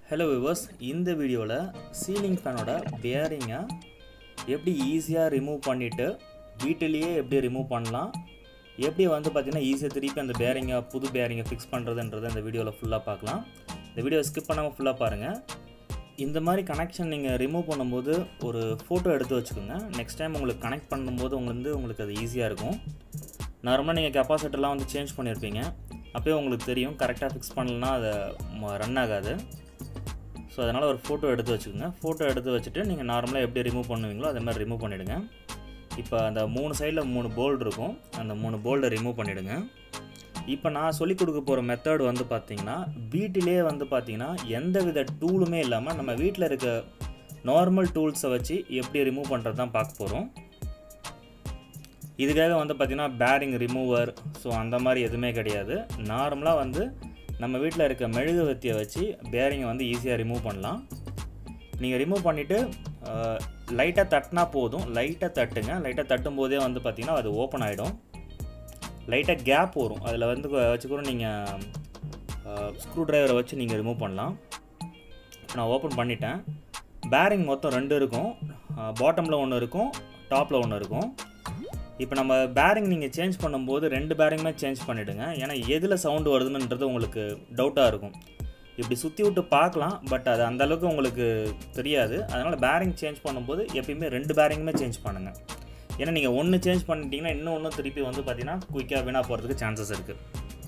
hello viewers இந்த வீடியோவில் ceiling ஃபேனோட பேரிங்கை எப்படி ஈஸியாக ரிமூவ் பண்ணிவிட்டு வீட்டிலேயே எப்படி ரிமூவ் பண்ணலாம் எப்படி வந்து பார்த்திங்கன்னா ஈஸியாக திருப்பி அந்த பேரிங்கை புது பேரிங்கை ஃபிக்ஸ் பண்ணுறதுன்றதை இந்த வீடியோவில் ஃபுல்லாக பார்க்கலாம் இந்த வீடியோ ஸ்கிப் பண்ணாமல் ஃபுல்லாக பாருங்கள் இந்த மாதிரி கனெக்ஷன் நீங்கள் ரிமூவ் பண்ணும்போது ஒரு ஃபோட்டோ எடுத்து வச்சுக்கோங்க நெக்ஸ்ட் டைம் உங்களுக்கு கனெக்ட் பண்ணும்போது உங்களுக்கு வந்து உங்களுக்கு அது ஈஸியாக இருக்கும் நார்மலாக நீங்கள் கெப்பாசிட்டர்லாம் வந்து சேஞ்ச் பண்ணியிருப்பீங்க அப்போயே உங்களுக்கு தெரியும் கரெக்டாக ஃபிக்ஸ் பண்ணலன்னா அது ரன் ஆகாது ஸோ அதனால் ஒரு ஃபோட்டோ எடுத்து வச்சுக்கோங்க ஃபோட்டோ எடுத்து வச்சுட்டு நீங்கள் நார்மலாக எப்படி ரிமூவ் பண்ணுவீங்களோ அதே மாதிரி ரிமூவ் பண்ணிவிடுங்க இப்போ அந்த மூணு சைடில் மூணு போல்டு இருக்கும் அந்த மூணு போல்டை ரிமூவ் பண்ணிவிடுங்க இப்போ நான் சொல்லிக் கொடுக்க போகிற மெத்தட் வந்து பார்த்தீங்கன்னா வீட்டிலே வந்து பார்த்தீங்கன்னா எந்த வித டூலுமே இல்லாமல் நம்ம வீட்டில் இருக்க நார்மல் டூல்ஸை வச்சு எப்படி ரிமூவ் பண்ணுறது தான் பார்க்க போகிறோம் இதுக்காக வந்து பார்த்திங்கன்னா பேரிங் ரிமூவர் ஸோ அந்த மாதிரி எதுவுமே கிடையாது நார்மலாக வந்து நம்ம வீட்டில் இருக்க மெழுகுவத்தியை வச்சு பேரிங்கை வந்து ஈஸியாக ரிமூவ் பண்ணலாம் நீங்கள் ரிமூவ் பண்ணிவிட்டு லைட்டாக தட்டினா போதும் லைட்டாக தட்டுங்க லைட்டாக தட்டும் போதே வந்து பார்த்திங்கன்னா அது ஓப்பன் ஆகிடும் லைட்டாக கேப் வரும் அதில் வந்து வச்சு கூட நீங்கள் ஸ்க்ரூ ட்ரைவரை வச்சு நீங்கள் ரிமூவ் பண்ணலாம் நான் ஓப்பன் பண்ணிட்டேன் பேரிங் மொத்தம் ரெண்டு இருக்கும் பாட்டமில் ஒன்று இருக்கும் டாப்பில் ஒன்று இருக்கும் இப்போ நம்ம பேரிங் நீங்கள் சேஞ்ச் பண்ணும்போது ரெண்டு பேரிங்குமே சேஞ்ச் பண்ணிவிடுங்க ஏன்னா எதில் சவுண்டு வருதுன்றது உங்களுக்கு டவுட்டாக இருக்கும் இப்படி சுற்றி விட்டு பார்க்கலாம் பட் அது அந்தளவுக்கு உங்களுக்கு தெரியாது அதனால் பேரிங் சேஞ்ச் பண்ணும்போது எப்பயுமே ரெண்டு பேரிங்குமே சேஞ்ச் பண்ணுங்கள் ஏன்னா நீங்கள் ஒன்று சேஞ்ச் பண்ணிட்டீங்கன்னா இன்னும் ஒன்று திருப்பி வந்து பார்த்தீங்கன்னா குயிக்காக வீணாக போகிறதுக்கு சான்சஸ் இருக்குது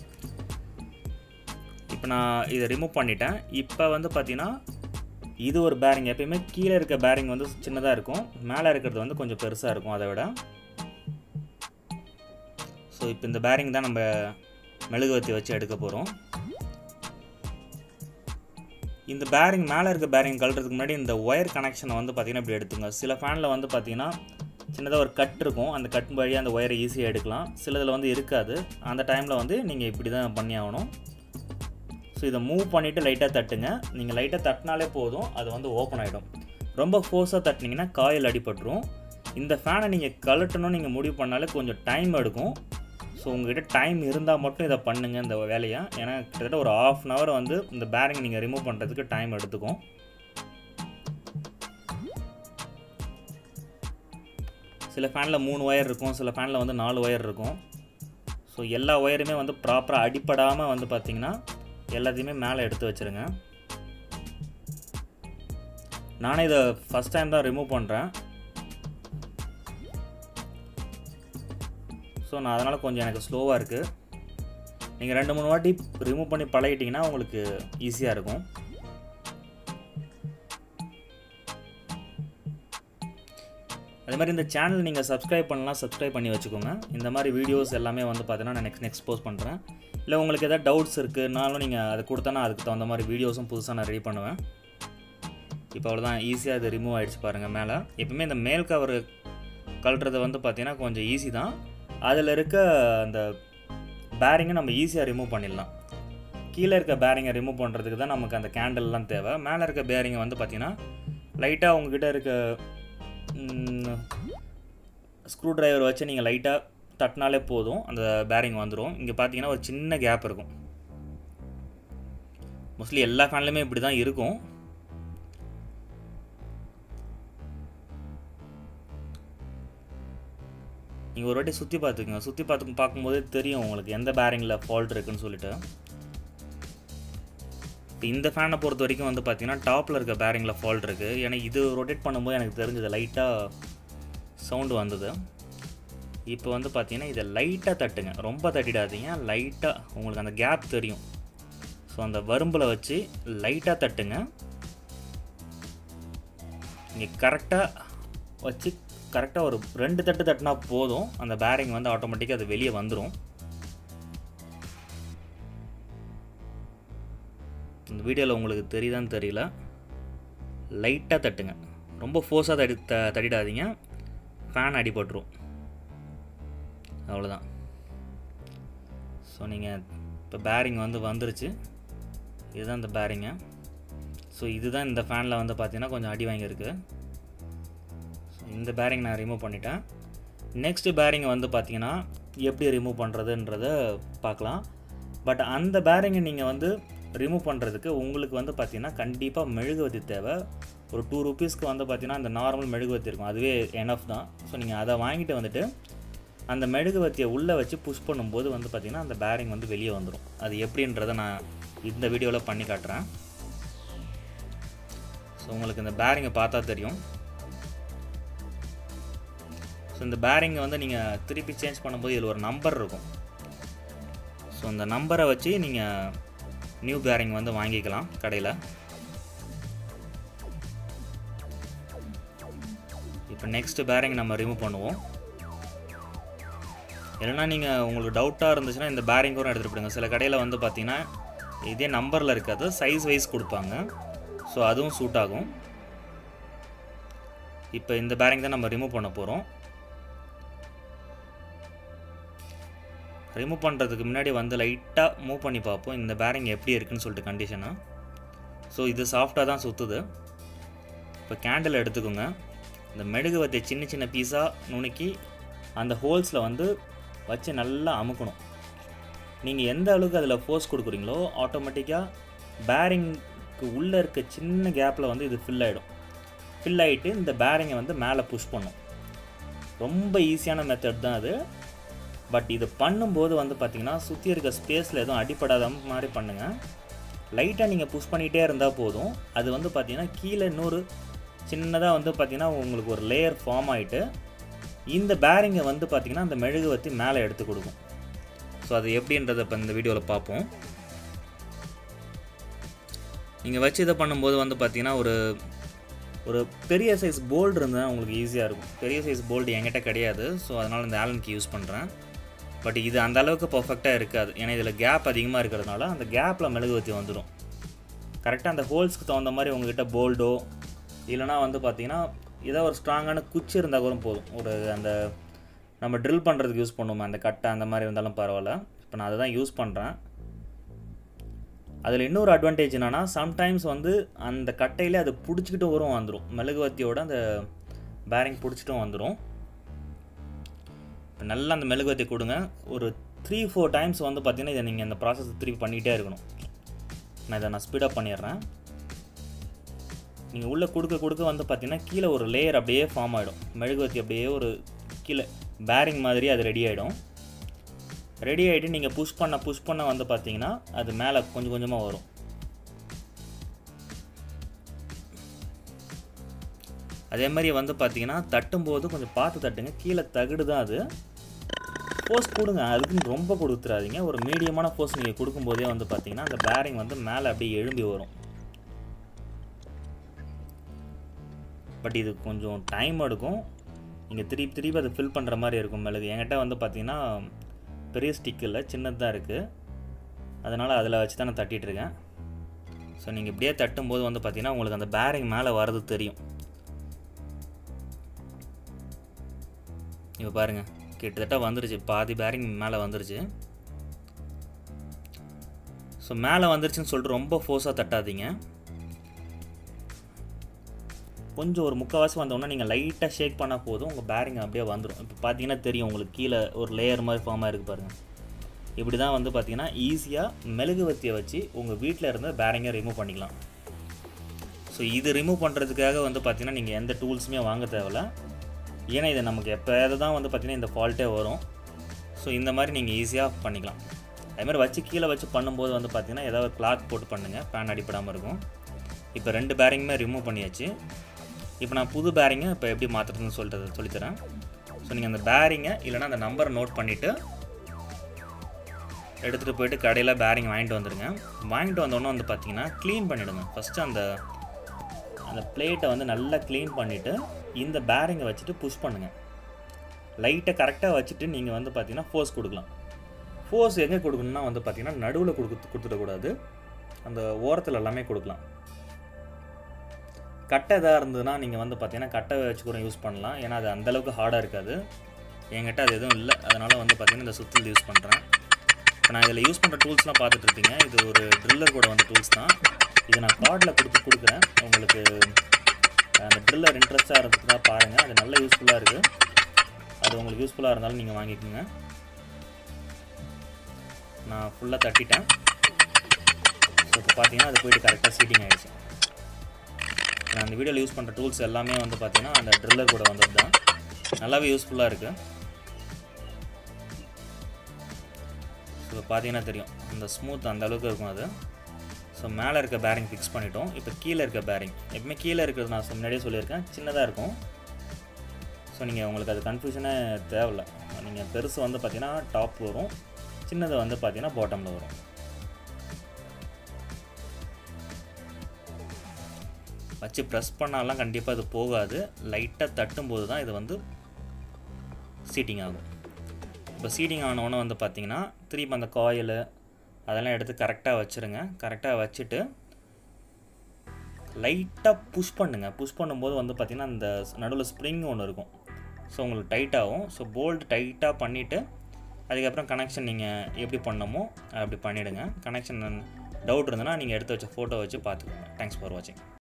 இப்போ நான் இதை ரிமூவ் பண்ணிட்டேன் இப்போ வந்து பார்த்தீங்கன்னா இது ஒரு பேரிங் எப்பயுமே கீழே இருக்க பேரிங் வந்து சின்னதாக இருக்கும் மேலே இருக்கிறது வந்து கொஞ்சம் பெருசாக இருக்கும் அதை விட ஸோ இப்போ இந்த பேரிங் தான் நம்ம மெழுகுவத்தி வச்சு எடுக்க போகிறோம் இந்த பேரிங் மேலே இருக்க பேரிங் கழட்டுறதுக்கு முன்னாடி இந்த ஒயர் கனெக்ஷனை வந்து பார்த்திங்கன்னா இப்படி எடுத்துங்க சில ஃபேனில் வந்து பார்த்திங்கன்னா சின்னதாக ஒரு கட் இருக்கும் அந்த கட் வழியாக அந்த ஒயரை ஈஸியாக எடுக்கலாம் சிலதில் வந்து இருக்காது அந்த டைமில் வந்து நீங்கள் இப்படி தான் பண்ணி ஆகணும் ஸோ இதை மூவ் பண்ணிவிட்டு லைட்டாக தட்டுங்க நீங்கள் லைட்டாக தட்டினாலே போதும் அது வந்து ஓப்பன் ஆகிடும் ரொம்ப ஃபோர்ஸாக தட்டினீங்கன்னா காயில் அடிபட்டுரும் இந்த ஃபேனை நீங்கள் கழட்டணும்னு நீங்கள் முடிவு பண்ணாலே கொஞ்சம் டைம் எடுக்கும் ஸோ உங்கள்கிட்ட டைம் இருந்தால் மட்டும் இதை பண்ணுங்கள் இந்த வேலையை ஏன்னா கிட்டத்தட்ட ஒரு ஆஃப் அன் ஹவர் வந்து இந்த பேரிங் நீங்கள் ரிமூவ் பண்ணுறதுக்கு டைம் எடுத்துக்கும் சில ஃபேனில் மூணு ஒயர் இருக்கும் சில ஃபேனில் வந்து நாலு ஒயர் இருக்கும் ஸோ எல்லா ஒயருமே வந்து ப்ராப்பராக அடிப்படாமல் வந்து பார்த்திங்கன்னா எல்லாத்தையுமே மேலே எடுத்து வச்சுருங்க நானே இதை ஃபஸ்ட் டைம் தான் ரிமூவ் பண்ணுறேன் ஸோ நான் அதனால் கொஞ்சம் எனக்கு ஸ்லோவாக இருக்குது நீங்கள் ரெண்டு மூணு வாட்டி ரிமூவ் பண்ணி பழகிட்டிங்கன்னா உங்களுக்கு ஈஸியாக இருக்கும் அதே மாதிரி இந்த சேனல் நீங்கள் சப்ஸ்கிரைப் பண்ணலாம் சப்ஸ்கிரைப் பண்ணி வச்சுக்கோங்க இந்த மாதிரி வீடியோஸ் எல்லாமே வந்து பார்த்தீங்கன்னா நான் நெக்ஸ்ட் நெக்ஸ்ட் போஸ்ட் பண்ணுறேன் இல்லை உங்களுக்கு எதாவது டவுட்ஸ் இருக்குனாலும் நீங்கள் அதை கொடுத்தனா அதுக்கு தகுந்த மாதிரி வீடியோஸும் புதுசாக நான் ரெடி பண்ணுவேன் இப்போ அவ்வளோதான் ஈஸியாக அது ரிமூவ் ஆகிடுச்சு பாருங்கள் மேலே எப்பவுமே இந்த மேல் கவர் கழட்டுறது வந்து பார்த்திங்கன்னா கொஞ்சம் ஈஸி தான் அதில் இருக்க அந்த பேரிங்கை நம்ம ஈஸியாக ரிமூவ் பண்ணிடலாம் கீழே இருக்க பேரிங்கை ரிமூவ் பண்ணுறதுக்கு தான் நமக்கு அந்த கேண்டல்லாம் தேவை மேலே இருக்க பேரிங்கை வந்து பார்த்திங்கன்னா லைட்டாக உங்ககிட்ட இருக்க ஸ்க்ரூ ட்ரைவர் வச்சு நீங்கள் லைட்டாக தட்டினாலே போதும் அந்த பேரிங் வந்துடும் இங்கே பார்த்தீங்கன்னா ஒரு சின்ன கேப் இருக்கும் மோஸ்ட்லி எல்லா ஃபேன்லையுமே இப்படி தான் இருக்கும் நீங்கள் ஒரு வாட்டி சுற்றி பார்த்துக்குங்க சுற்றி பார்த்து பார்க்கும்போதே தெரியும் உங்களுக்கு எந்த பேரிங்கில் ஃபால்ட் இருக்குன்னு சொல்லிட்டு இப்போ இந்த ஃபேனை பொறுத்த வரைக்கும் வந்து பார்த்தீங்கன்னா டாப்பில் இருக்க பேரிங்கில் ஃபால்ட் இருக்குது ஏன்னா இது ரொட்டேட் பண்ணும்போது எனக்கு தெரிஞ்சது லைட்டாக சவுண்டு வந்தது இப்போ வந்து பார்த்தீங்கன்னா இதை லைட்டாக தட்டுங்க ரொம்ப தட்டிடாதீங்க லைட்டாக உங்களுக்கு அந்த கேப் தெரியும் ஸோ அந்த வரும்பில் வச்சு லைட்டாக தட்டுங்க நீங்கள் கரெக்டாக வச்சு கரெக்டாக ஒரு ரெண்டு தட்டு தட்டினா போதும் அந்த பேரிங் வந்து ஆட்டோமேட்டிக்காக அது வெளியே வந்துடும் இந்த வீடியோவில் உங்களுக்கு தெரியுதான்னு தெரியல லைட்டாக தட்டுங்க ரொம்ப ஃபோர்ஸாக தடி த தட்டிடாதீங்க ஃபேன் அடிபட்டுரும் அவ்வளோதான் ஸோ நீங்கள் இப்போ பேரிங் வந்து வந்துருச்சு இதுதான் இந்த பேரிங்கு ஸோ இதுதான் இந்த ஃபேனில் வந்து பார்த்தீங்கன்னா கொஞ்சம் அடி வாங்கியிருக்கு இந்த பேரிங் நான் ரிமூவ் பண்ணிட்டேன் நெக்ஸ்ட்டு பேரிங்கை வந்து பார்த்தீங்கன்னா எப்படி ரிமூவ் பண்ணுறதுன்றத பார்க்கலாம் பட் அந்த பேரிங்கை நீங்கள் வந்து ரிமூவ் பண்ணுறதுக்கு உங்களுக்கு வந்து பார்த்தீங்கன்னா கண்டிப்பாக மெழுகுவத்தி தேவை ஒரு டூ ருபீஸ்க்கு வந்து பார்த்தீங்கன்னா அந்த நார்மல் மெழுகுவத்தி இருக்கும் அதுவே எனஃப் தான் ஸோ நீங்கள் அதை வாங்கிட்டு வந்துட்டு அந்த மெழுகுவத்தியை உள்ளே வச்சு புஷ் பண்ணும்போது வந்து பார்த்திங்கன்னா அந்த பேரிங் வந்து வெளியே வந்துடும் அது எப்படின்றத நான் இந்த வீடியோவில் பண்ணி காட்டுறேன் ஸோ உங்களுக்கு இந்த பேரிங்கை பார்த்தா தெரியும் ஸோ இந்த பேரிங்கை வந்து நீங்கள் திருப்பி சேஞ்ச் பண்ணும்போது இதில் ஒரு நம்பர் இருக்கும் ஸோ அந்த நம்பரை வச்சு நீங்கள் நியூ பேரிங் வந்து வாங்கிக்கலாம் கடையில் இப்போ நெக்ஸ்ட் பேரிங் நம்ம ரிமூவ் பண்ணுவோம் இல்லைனா நீங்கள் உங்களுக்கு டவுட்டாக இருந்துச்சுன்னா இந்த பேரிங் கூட எடுத்துகிட்டு போடுங்க சில கடையில் வந்து பார்த்தீங்கன்னா இதே நம்பரில் இருக்காது சைஸ் வைஸ் கொடுப்பாங்க ஸோ அதுவும் சூட் ஆகும் இப்போ இந்த பேரிங் தான் நம்ம ரிமூவ் பண்ண போகிறோம் ரிமூவ் பண்ணுறதுக்கு முன்னாடி வந்து லைட்டாக மூவ் பண்ணி பார்ப்போம் இந்த பேரிங் எப்படி இருக்குன்னு சொல்லிட்டு கண்டிஷனாக ஸோ இது சாஃப்டாக தான் சுற்றுது இப்போ கேண்டில் எடுத்துக்கோங்க இந்த மெழுகுவத்தை சின்ன சின்ன பீஸாக நுணுக்கி அந்த ஹோல்ஸில் வந்து வச்சு நல்லா அமுக்கணும் நீங்கள் எந்த அளவுக்கு அதில் ஃபோர்ஸ் கொடுக்குறீங்களோ ஆட்டோமேட்டிக்காக பேரிங்க்கு உள்ளே இருக்க சின்ன கேப்பில் வந்து இது ஃபில் ஆகிடும் ஃபில் ஆகிட்டு இந்த பேரிங்கை வந்து மேலே புஷ் பண்ணும் ரொம்ப ஈஸியான மெத்தட் தான் அது பட் இது பண்ணும்போது வந்து பார்த்திங்கன்னா சுற்றி இருக்க ஸ்பேஸில் எதுவும் அடிப்படாத மாதிரி பண்ணுங்கள் லைட்டாக நீங்கள் புஷ் பண்ணிகிட்டே இருந்தால் போதும் அது வந்து பார்த்திங்கன்னா கீழே இன்னொரு சின்னதாக வந்து பார்த்திங்கன்னா உங்களுக்கு ஒரு லேயர் ஃபார்ம் ஆகிட்டு இந்த பேரிங்கை வந்து பார்த்திங்கன்னா அந்த மெழுகுவத்தி மேலே எடுத்து கொடுக்கும் ஸோ அது எப்படின்றத இப்போ இந்த வீடியோவில் பார்ப்போம் நீங்கள் வச்சு இதை பண்ணும்போது வந்து பார்த்திங்கன்னா ஒரு ஒரு பெரிய சைஸ் போல்டு இருந்தால் உங்களுக்கு ஈஸியாக இருக்கும் பெரிய சைஸ் போல்டு என்கிட்ட கிடையாது ஸோ அதனால் இந்த ஆலன்க்கு யூஸ் பண்ணுறேன் பட் இது அந்த அளவுக்கு பர்ஃபெக்டாக இருக்காது ஏன்னா இதில் கேப் அதிகமாக இருக்கிறதுனால அந்த கேப்பில் மெழுகுவத்தி வந்துடும் கரெக்டாக அந்த ஹோல்ஸ்க்கு தகுந்த மாதிரி உங்ககிட்ட போல்டோ இல்லைனா வந்து பார்த்தீங்கன்னா ஏதோ ஒரு ஸ்ட்ராங்கான குச்சி இருந்தால் கூட போதும் ஒரு அந்த நம்ம ட்ரில் பண்ணுறதுக்கு யூஸ் பண்ணுவோம் அந்த கட்டை அந்த மாதிரி இருந்தாலும் பரவாயில்ல இப்போ நான் அதை தான் யூஸ் பண்ணுறேன் அதில் இன்னொரு அட்வான்டேஜ் என்னென்னா சம்டைம்ஸ் வந்து அந்த கட்டையிலே அது பிடிச்சிக்கிட்டும் வரும் வந்துடும் மெழுகுவத்தியோட அந்த பேரிங் பிடிச்சிட்டும் வந்துடும் இப்போ நல்லா அந்த மெழுகுவத்தி கொடுங்க ஒரு த்ரீ ஃபோர் டைம்ஸ் வந்து பார்த்திங்கன்னா இதை நீங்கள் இந்த ப்ராசஸ் திருப்பி பண்ணிகிட்டே இருக்கணும் நான் இதை நான் ஸ்பீடப் பண்ணிடுறேன் நீங்கள் உள்ளே கொடுக்க கொடுக்க வந்து பார்த்திங்கன்னா கீழே ஒரு லேயர் அப்படியே ஃபார்ம் ஆகிடும் மெழுகுவத்தி அப்படியே ஒரு கீழே பேரிங் மாதிரி அது ரெடி ஆகிடும் ரெடி ஆகிட்டு நீங்கள் புஷ் பண்ண புஷ் பண்ண வந்து பார்த்தீங்கன்னா அது மேலே கொஞ்சம் கொஞ்சமாக வரும் அதே மாதிரி வந்து பார்த்தீங்கன்னா தட்டும்போது கொஞ்சம் பார்த்து தட்டுங்க கீழே தகுடு தான் அது ஃபோர்ஸ் கொடுங்க அதுக்குன்னு ரொம்ப கொடுத்துறாதீங்க ஒரு மீடியமான ஃபோர்ஸ் நீங்கள் கொடுக்கும்போதே வந்து பார்த்தீங்கன்னா அந்த பேரிங் வந்து மேலே அப்படியே எழும்பி வரும் பட் இது கொஞ்சம் டைம் எடுக்கும் நீங்கள் திருப்பி திருப்பி அதை ஃபில் பண்ணுற மாதிரி இருக்கும் மெழுகு என்கிட்ட வந்து பார்த்தீங்கன்னா பெரிய ஸ்டிக் இல்லை சின்னது தான் இருக்குது அதனால் அதில் வச்சு தான் நான் தட்டிகிட்ருக்கேன் ஸோ நீங்கள் இப்படியே தட்டும்போது வந்து பார்த்தீங்கன்னா உங்களுக்கு அந்த பேரிங் மேலே வர்றது தெரியும் இப்போ பாருங்கள் கிட்டத்தட்ட வந்துருச்சு பாதி பேரிங் மேலே வந்துருச்சு ஸோ மேலே வந்துருச்சுன்னு சொல்லிட்டு ரொம்ப ஃபோர்ஸாக தட்டாதீங்க கொஞ்சம் ஒரு முக்கால்வாசி வந்தோடனே நீங்கள் லைட்டாக ஷேக் பண்ணால் போதும் உங்கள் பேரிங் அப்படியே வந்துடும் இப்போ பார்த்தீங்கன்னா தெரியும் உங்களுக்கு கீழே ஒரு லேயர் மாதிரி ஃபார்மாக இருக்குது பாருங்கள் இப்படி தான் வந்து பார்த்தீங்கன்னா ஈஸியாக மெழுகுவத்தியை வச்சு உங்கள் வீட்டில் இருந்து பேரிங்கை ரிமூவ் பண்ணிக்கலாம் ஸோ இது ரிமூவ் பண்ணுறதுக்காக வந்து பார்த்தீங்கன்னா நீங்கள் எந்த டூல்ஸுமே வாங்க தேவையில்ல ஏன்னா இது நமக்கு எப்போயாவது தான் வந்து பார்த்தீங்கன்னா இந்த ஃபால்ட்டே வரும் ஸோ இந்த மாதிரி நீங்கள் ஈஸியாக பண்ணிக்கலாம் அதுமாதிரி வச்சு கீழே வச்சு பண்ணும்போது வந்து பார்த்தீங்கன்னா ஏதாவது கிளாத் போட்டு பண்ணுங்கள் ஃபேன் அடிப்படாமல் இருக்கும் இப்போ ரெண்டு பேரிங்குமே ரிமூவ் பண்ணியாச்சு இப்போ நான் புது பேரிங்கை இப்போ எப்படி மாற்றுறதுன்னு சொல்லிட்டு சொல்லித்தரேன் ஸோ நீங்கள் அந்த பேரிங்கை இல்லைனா அந்த நம்பரை நோட் பண்ணிவிட்டு எடுத்துகிட்டு போயிட்டு கடையில் பேரிங் வாங்கிட்டு வந்துடுங்க வாங்கிட்டு வந்தோடனே வந்து பார்த்தீங்கன்னா க்ளீன் பண்ணிவிடுங்க ஃபஸ்ட்டு அந்த அந்த பிளேட்டை வந்து நல்லா க்ளீன் பண்ணிவிட்டு இந்த பேரிங்கை வச்சுட்டு புஷ் பண்ணுங்கள் லைட்டை கரெக்டாக வச்சுட்டு நீங்கள் வந்து பார்த்தீங்கன்னா ஃபோர்ஸ் கொடுக்கலாம் ஃபோர்ஸ் எங்கே கொடுக்கணும்னா வந்து பார்த்தீங்கன்னா நடுவில் கொடுத்து கொடுத்துடக்கூடாது அந்த ஓரத்தில் எல்லாமே கொடுக்கலாம் கட்டை எதாக இருந்ததுன்னா நீங்கள் வந்து பார்த்தீங்கன்னா கட்டை வச்சு கூட யூஸ் பண்ணலாம் ஏன்னா அது அந்தளவுக்கு ஹார்டாக இருக்காது என்கிட்ட அது எதுவும் இல்லை அதனால் வந்து பார்த்தீங்கன்னா இந்த சுத்தில் யூஸ் பண்ணுறேன் இப்போ நான் இதில் யூஸ் பண்ணுற டூல்ஸ்லாம் பார்த்துட்டு இருப்பீங்க இது ஒரு ட்ரில்லர் கூட வந்த டூல்ஸ் தான் இது நான் கார்டில் கொடுத்து கொடுக்குறேன் உங்களுக்கு அந்த ட்ரில்லர் இன்ட்ரெஸ்ட்டாக இருந்ததுன்னா பாருங்கள் அது நல்ல யூஸ்ஃபுல்லாக இருக்குது அது உங்களுக்கு யூஸ்ஃபுல்லாக இருந்தாலும் நீங்கள் வாங்கிக்கோங்க நான் ஃபுல்லாக தட்டிட்டேன் ஸோ இப்போ பார்த்தீங்கன்னா அது போயிட்டு கரெக்டாக சீட்டிங் ஆகிடுச்சு நான் அந்த வீடியோவில் யூஸ் பண்ணுற டூல்ஸ் எல்லாமே வந்து பார்த்தீங்கன்னா அந்த ட்ரில்லர் கூட வந்தது தான் நல்லாவே யூஸ்ஃபுல்லாக இருக்குது ஸோ இப்போ பார்த்தீங்கன்னா தெரியும் அந்த ஸ்மூத் அந்த அளவுக்கு இருக்கும் அது ஸோ மேலே இருக்க பேரிங் ஃபிக்ஸ் பண்ணிட்டோம் இப்போ கீழே இருக்க பேரிங் எப்பவுமே கீழே இருக்கிறது நான் முன்னாடியே சொல்லியிருக்கேன் சின்னதாக இருக்கும் ஸோ நீங்கள் உங்களுக்கு அது கன்ஃபியூஷனே தேவையில்ல நீங்கள் பெருசு வந்து பார்த்தீங்கன்னா டாப் வரும் சின்னது வந்து பார்த்தீங்கன்னா பாட்டமில் வரும் வச்சு ப்ரெஸ் பண்ணாலாம் கண்டிப்பாக இது போகாது லைட்டாக தட்டும்போது தான் இது வந்து சீட்டிங் ஆகும் இப்போ சீட்டிங் ஆனவுடனே வந்து பார்த்தீங்கன்னா திருப்பி அந்த காயில் அதெல்லாம் எடுத்து கரெக்டாக வச்சுருங்க கரெக்டாக வச்சுட்டு லைட்டாக புஷ் பண்ணுங்கள் புஷ் பண்ணும்போது வந்து பார்த்திங்கன்னா அந்த நடுவில் ஸ்ப்ரிங் ஒன்று இருக்கும் ஸோ உங்களுக்கு டைட் ஆகும் ஸோ போல்ட் டைட்டாக பண்ணிவிட்டு அதுக்கப்புறம் கனெக்ஷன் நீங்கள் எப்படி பண்ணமோ அப்படி பண்ணிவிடுங்க கனெக்ஷன் டவுட் இருந்ததுன்னா நீங்கள் எடுத்து வச்ச ஃபோட்டோ வச்சு பார்த்துக்கோங்க தேங்க்ஸ் ஃபார் வாட்சிங்